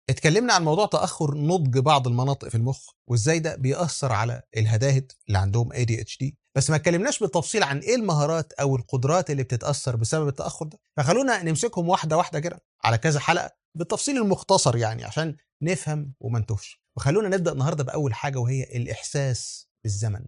اتكلمنا عن موضوع تاخر نضج بعض المناطق في المخ وازاي ده بيأثر على الهداهد اللي عندهم ADHD بس ما اتكلمناش بالتفصيل عن ايه المهارات او القدرات اللي بتتاثر بسبب التاخر ده فخلونا نمسكهم واحده واحده كده على كذا حلقه بالتفصيل المختصر يعني عشان نفهم وما نتوهش وخلونا نبدا النهارده باول حاجه وهي الاحساس بالزمن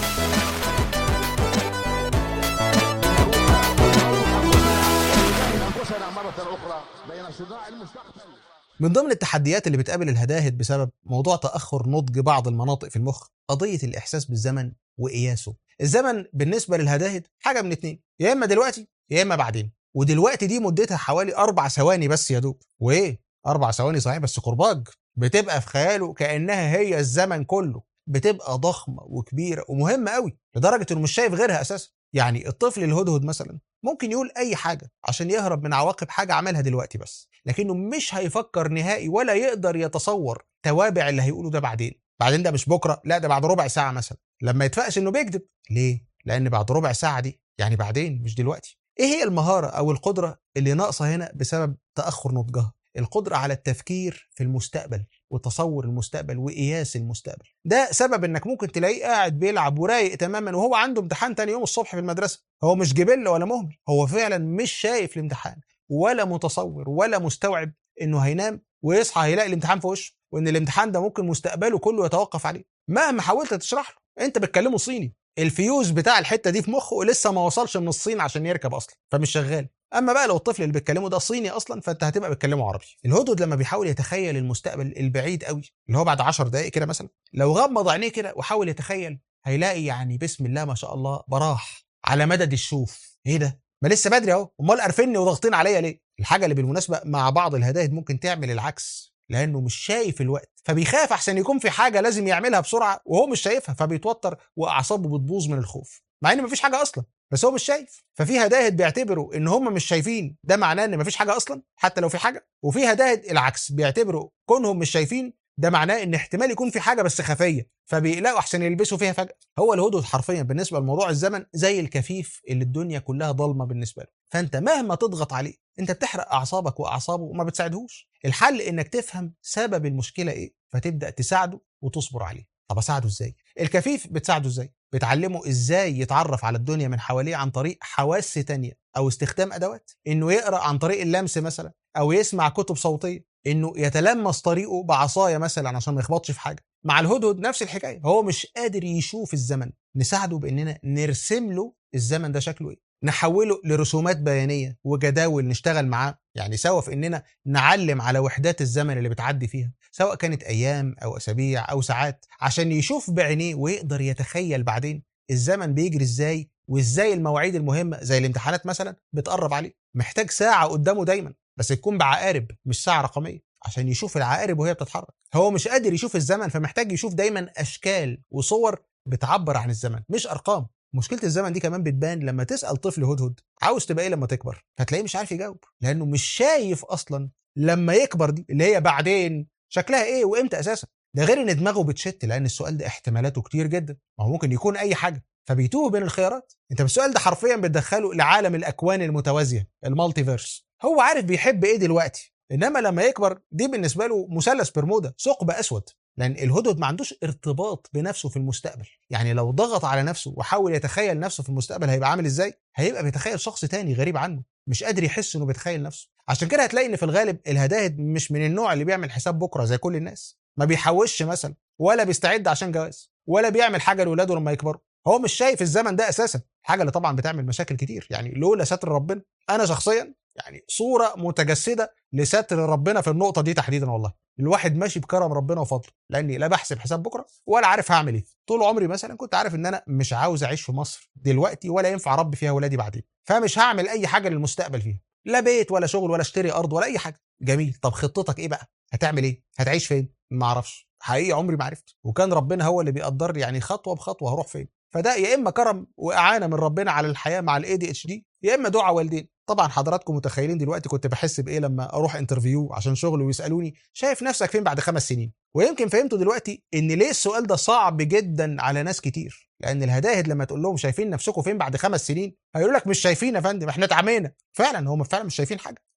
أنفسنا مرة أخرى بين صناع المستقبل من ضمن التحديات اللي بتقابل الهداهد بسبب موضوع تأخر نضج بعض المناطق في المخ قضية الإحساس بالزمن وقياسه الزمن بالنسبة للهداهد حاجة من اتنين يا إما دلوقتي يا إما بعدين ودلوقتي دي مدتها حوالي أربع ثواني بس يا دوب وإيه أربع ثواني صحيح بس كرباج بتبقى في خياله كأنها هي الزمن كله بتبقى ضخمة وكبيرة ومهمة قوي لدرجة إنه مش شايف غيرها أساسا يعني الطفل الهدهد مثلا ممكن يقول أي حاجة عشان يهرب من عواقب حاجة عملها دلوقتي بس لكنه مش هيفكر نهائي ولا يقدر يتصور توابع اللي هيقوله ده بعدين بعدين ده مش بكرة لا ده بعد ربع ساعة مثلا لما يتفقس إنه بيكذب ليه؟ لأن بعد ربع ساعة دي يعني بعدين مش دلوقتي إيه هي المهارة أو القدرة اللي ناقصة هنا بسبب تأخر نضجها؟ القدرة على التفكير في المستقبل وتصور المستقبل وقياس المستقبل ده سبب انك ممكن تلاقيه قاعد بيلعب ورايق تماما وهو عنده امتحان تاني يوم الصبح في المدرسة هو مش جبل ولا مهمل هو فعلا مش شايف الامتحان ولا متصور ولا مستوعب انه هينام ويصحى هيلاقي الامتحان في وشه وان الامتحان ده ممكن مستقبله كله يتوقف عليه مهما حاولت تشرح له انت بتكلمه صيني الفيوز بتاع الحته دي في مخه لسه ما وصلش من الصين عشان يركب اصلا فمش شغال اما بقى لو الطفل اللي بيتكلمه ده صيني اصلا فانت هتبقى بتكلمه عربي الهدهد لما بيحاول يتخيل المستقبل البعيد قوي اللي هو بعد 10 دقائق كده مثلا لو غمض عينيه كده وحاول يتخيل هيلاقي يعني بسم الله ما شاء الله براح على مدد الشوف ايه ده ما لسه بدري اهو امال قرفني وضاغطين عليا ليه الحاجه اللي بالمناسبه مع بعض الهداهد ممكن تعمل العكس لانه مش شايف الوقت فبيخاف احسن يكون في حاجه لازم يعملها بسرعه وهو مش شايفها فبيتوتر واعصابه بتبوظ من الخوف مع ان مفيش حاجه اصلا بس هو مش شايف ففي هداهد بيعتبروا ان هم مش شايفين ده معناه ان مفيش حاجه اصلا حتى لو في حاجه وفي هداهد العكس بيعتبروا كونهم مش شايفين ده معناه ان احتمال يكون في حاجه بس خفيه فبيقلقوا احسن يلبسوا فيها فجاه هو الهدهد حرفيا بالنسبه لموضوع الزمن زي الكفيف اللي الدنيا كلها ضلمه بالنسبه له فانت مهما تضغط عليه انت بتحرق اعصابك واعصابه وما بتساعدهوش الحل انك تفهم سبب المشكله ايه فتبدا تساعده وتصبر عليه طب اساعده ازاي الكفيف بتساعده ازاي بتعلمه ازاي يتعرف على الدنيا من حواليه عن طريق حواس تانية او استخدام ادوات انه يقرا عن طريق اللمس مثلا او يسمع كتب صوتيه انه يتلمس طريقه بعصايه مثلا عشان ما يخبطش في حاجه مع الهدهد نفس الحكايه هو مش قادر يشوف الزمن نساعده باننا نرسم له الزمن ده شكله ايه نحوله لرسومات بيانيه وجداول نشتغل معاه يعني سوا في اننا نعلم على وحدات الزمن اللي بتعدي فيها سواء كانت ايام او اسابيع او ساعات عشان يشوف بعينيه ويقدر يتخيل بعدين الزمن بيجري ازاي وازاي المواعيد المهمه زي الامتحانات مثلا بتقرب عليه محتاج ساعه قدامه دايما بس تكون بعقارب مش ساعه رقميه عشان يشوف العقارب وهي بتتحرك هو مش قادر يشوف الزمن فمحتاج يشوف دايما اشكال وصور بتعبر عن الزمن مش ارقام مشكله الزمن دي كمان بتبان لما تسال طفل هدهد عاوز تبقى ايه لما تكبر هتلاقيه مش عارف يجاوب لانه مش شايف اصلا لما يكبر دي اللي هي بعدين شكلها ايه وامتى اساسا ده غير ان دماغه بتشت لان السؤال ده احتمالاته كتير جدا ما هو ممكن يكون اي حاجه فبيتوه بين الخيارات انت بالسؤال ده حرفيا بتدخله لعالم الاكوان المتوازيه المالتيفيرس هو عارف بيحب ايه دلوقتي انما لما يكبر دي بالنسبه له مثلث برمودا ثقب اسود لان الهدهد ما عندوش ارتباط بنفسه في المستقبل يعني لو ضغط على نفسه وحاول يتخيل نفسه في المستقبل هيبقى عامل ازاي هيبقى بيتخيل شخص تاني غريب عنه مش قادر يحس انه بيتخيل نفسه عشان كده هتلاقي ان في الغالب الهداهد مش من النوع اللي بيعمل حساب بكره زي كل الناس ما بيحوش مثلا ولا بيستعد عشان جواز ولا بيعمل حاجه لاولاده لما يكبروا هو مش شايف الزمن ده اساسا حاجه اللي طبعا بتعمل مشاكل كتير يعني لولا ستر ربنا انا شخصيا يعني صوره متجسده لستر ربنا في النقطه دي تحديدا والله الواحد ماشي بكرم ربنا وفضله لاني لا بحسب حساب بكره ولا عارف هعمل ايه طول عمري مثلا كنت عارف ان انا مش عاوز اعيش في مصر دلوقتي ولا ينفع اربي فيها ولادي بعدين فمش هعمل اي حاجه للمستقبل فيها لا بيت ولا شغل ولا اشتري ارض ولا اي حاجه جميل طب خطتك ايه بقى هتعمل ايه هتعيش فين ما اعرفش حقيقي عمري ما عرفت وكان ربنا هو اللي بيقدر لي يعني خطوه بخطوه هروح فين فده يا اما كرم واعانه من ربنا على الحياه مع الاي دي اتش دي يا اما دعاء والدين طبعا حضراتكم متخيلين دلوقتي كنت بحس بايه لما اروح انترفيو عشان شغل ويسالوني شايف نفسك فين بعد خمس سنين ويمكن فهمتوا دلوقتي ان ليه السؤال ده صعب جدا على ناس كتير لان الهداهد لما تقول لهم شايفين نفسكم فين بعد خمس سنين هيقولوا لك مش شايفين يا فندم احنا اتعمينا فعلا هم فعلا مش شايفين حاجه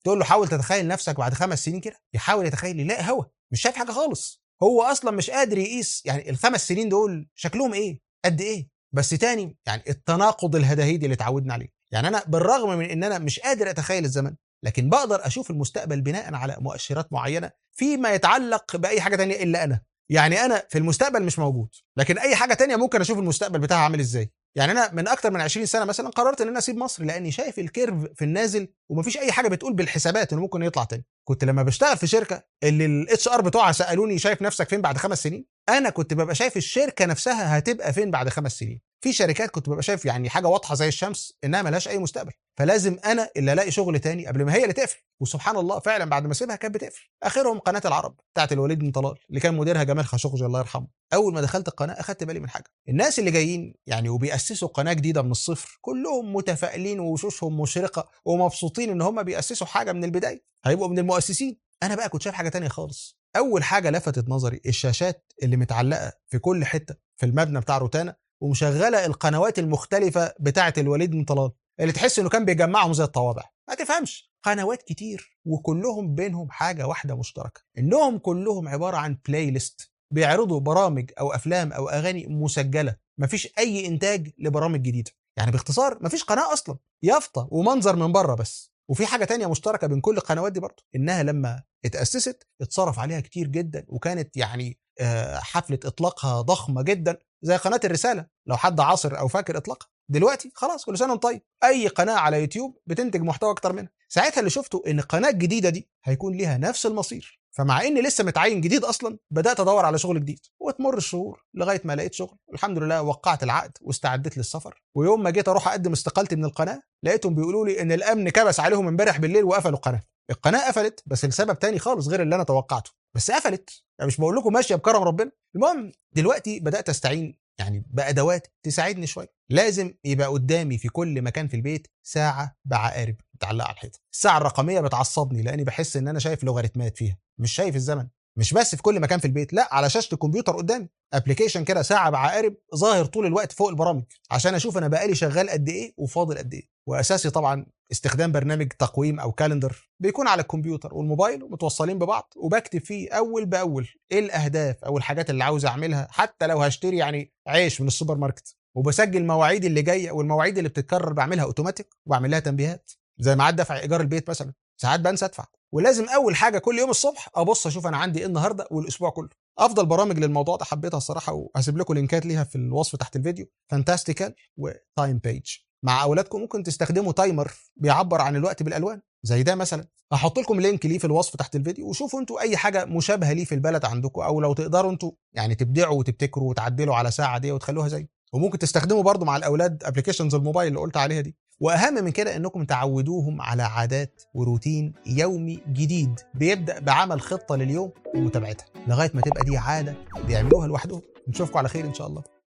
تقول له حاول تتخيل نفسك بعد خمس سنين كده يحاول يتخيل يلاقي هوا مش شايف حاجه خالص هو اصلا مش قادر يقيس يعني الخمس سنين دول شكلهم ايه قد ايه بس تاني يعني التناقض الهداهيدي اللي اتعودنا عليه يعني انا بالرغم من ان انا مش قادر اتخيل الزمن لكن بقدر اشوف المستقبل بناء على مؤشرات معينه فيما يتعلق باي حاجه تانية الا انا يعني انا في المستقبل مش موجود لكن اي حاجه تانية ممكن اشوف المستقبل بتاعها عامل ازاي يعني انا من اكتر من 20 سنه مثلا قررت ان انا اسيب مصر لاني شايف الكيرف في النازل ومفيش اي حاجه بتقول بالحسابات انه ممكن يطلع تاني كنت لما بشتغل في شركه اللي الاتش ار بتوعها سالوني شايف نفسك فين بعد خمس سنين انا كنت ببقى شايف الشركه نفسها هتبقى فين بعد خمس سنين في شركات كنت ببقى شايف يعني حاجه واضحه زي الشمس انها ملهاش اي مستقبل فلازم انا اللي الاقي شغل تاني قبل ما هي اللي تقفل وسبحان الله فعلا بعد ما اسيبها كانت بتقفل اخرهم قناه العرب بتاعت الوليد بن طلال اللي كان مديرها جمال خاشقجي الله يرحمه اول ما دخلت القناه اخدت بالي من حاجه الناس اللي جايين يعني وبياسسوا قناه جديده من الصفر كلهم متفائلين ووشوشهم مشرقه ومبسوطين ان هم بياسسوا حاجه من البدايه هيبقوا من المؤسسين انا بقى كنت شايف حاجه تانية خالص اول حاجه لفتت نظري الشاشات اللي متعلقه في كل حته في المبنى بتاع روتانا ومشغله القنوات المختلفه بتاعه الوليد بن طلال اللي تحس انه كان بيجمعهم زي الطوابع ما تفهمش قنوات كتير وكلهم بينهم حاجه واحده مشتركه انهم كلهم عباره عن بلاي ليست بيعرضوا برامج او افلام او اغاني مسجله مفيش اي انتاج لبرامج جديده يعني باختصار مفيش قناه اصلا يافطه ومنظر من بره بس وفي حاجه تانية مشتركه بين كل القنوات دي برضه انها لما اتاسست اتصرف عليها كتير جدا وكانت يعني آه، حفله اطلاقها ضخمه جدا زي قناه الرساله لو حد عاصر او فاكر اطلاقها دلوقتي خلاص كل سنه وانت طيب اي قناه على يوتيوب بتنتج محتوى اكتر منها ساعتها اللي شفته ان القناه الجديده دي هيكون ليها نفس المصير فمع اني لسه متعين جديد اصلا بدات ادور على شغل جديد وتمر الشهور لغايه ما لقيت شغل الحمد لله وقعت العقد واستعدت للسفر ويوم ما جيت اروح اقدم استقالتي من القناه لقيتهم بيقولوا لي ان الامن كبس عليهم امبارح بالليل وقفلوا القناه القناه قفلت بس لسبب تاني خالص غير اللي انا توقعته بس قفلت يعني مش بقول لكم ماشيه بكرم ربنا المهم دلوقتي بدات استعين يعني بادوات تساعدني شويه لازم يبقى قدامي في كل مكان في البيت ساعه بعقارب متعلقه على الحيطه الساعه الرقميه بتعصبني لاني بحس ان انا شايف لوغاريتمات فيها مش شايف الزمن مش بس في كل مكان في البيت لا على شاشه الكمبيوتر قدامي ابلكيشن كده ساعه بعقارب ظاهر طول الوقت فوق البرامج عشان اشوف انا بقالي شغال قد ايه وفاضل قد ايه واساسي طبعا استخدام برنامج تقويم او كالندر بيكون على الكمبيوتر والموبايل متوصلين ببعض وبكتب فيه اول باول ايه الاهداف او الحاجات اللي عاوز اعملها حتى لو هشتري يعني عيش من السوبر ماركت وبسجل مواعيد اللي جايه والمواعيد اللي بتتكرر بعملها اوتوماتيك وبعمل لها تنبيهات زي ميعاد دفع ايجار البيت مثلا ساعات بنسى ادفع ولازم اول حاجه كل يوم الصبح ابص اشوف انا عندي ايه النهارده والاسبوع كله افضل برامج للموضوع ده حبيتها الصراحه وهسيب لكم لينكات ليها في الوصف تحت الفيديو فانتاستيكال وتايم بيج مع اولادكم ممكن تستخدموا تايمر بيعبر عن الوقت بالالوان زي ده مثلا هحط لكم لينك ليه في الوصف تحت الفيديو وشوفوا انتوا اي حاجه مشابهه ليه في البلد عندكم او لو تقدروا انتوا يعني تبدعوا وتبتكروا وتعدلوا على ساعه دي وتخلوها زي وممكن تستخدموا برضو مع الاولاد ابلكيشنز الموبايل اللي قلت عليها دي واهم من كده انكم تعودوهم على عادات وروتين يومي جديد بيبدا بعمل خطه لليوم ومتابعتها لغايه ما تبقى دي عاده بيعملوها لوحدهم نشوفكم على خير ان شاء الله